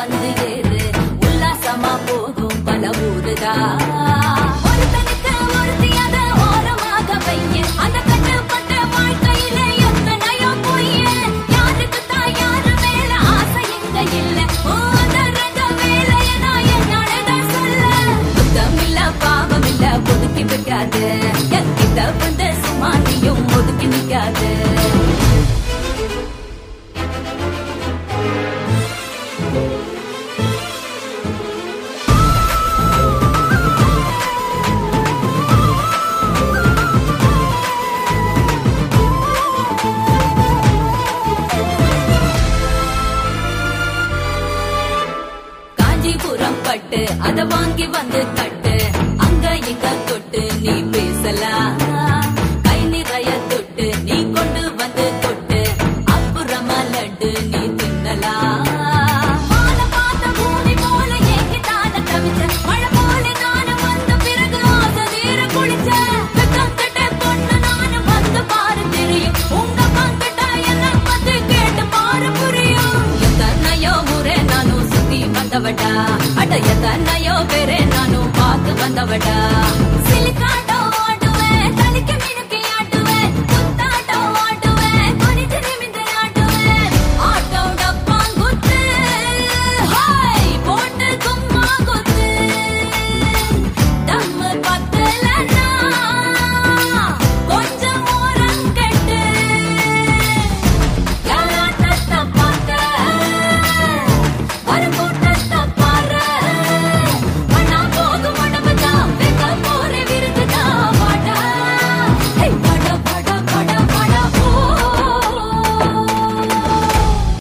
வந்து ஏறு உல்லாசமா போகும் பல ஊருதா ஒருத்தனுக்கு ஒருத்தி அத ஓரமாக வைய அந்த கட்டுப்பட்ட வாழ்க்கையில எத்தனையோ பொய்ய யாருக்கு தான் யாரு மேல ஆசை இங்க இல்ல ஓ அந்த ரக வேலைய நான் என்னாலதான் சொல்ல குத்தம் இல்ல பாவம் இல்ல ஒதுக்கி வைக்காத என்கிட்ட வந்து சும்மா நீயும் ஒதுக்கி நிக்காத காஞ்சிபுரம் பட்டு அத வாங்கி வந்து கட்டு அங்க இங்க தொட்டு நீ பேசலாம் கை நிறைய தொட்டு நீ கொண்டு வந்து கொட்டு அப்புறமா லட்டு நீ தின்னலாம் வானம் பார்த்த பூமி போல ஏங்கித்தான தவிச்ச மழை போல நானும் வந்த பிறகு ஆசை தீர குளிச்ச வெக்கம் கெட்ட பொண்ணு நானும் வந்து பாரு தெரியும் உங்க பங்கிட்ட என்ன பத்தி கேட்டு பாரு புரியும் எத்தனையோ முறை நானும் சுத்தி வந்தவடா அட எத்தனையோ பேரே நானும் பார்த்து வந்தவடா சிலிக்காட்ட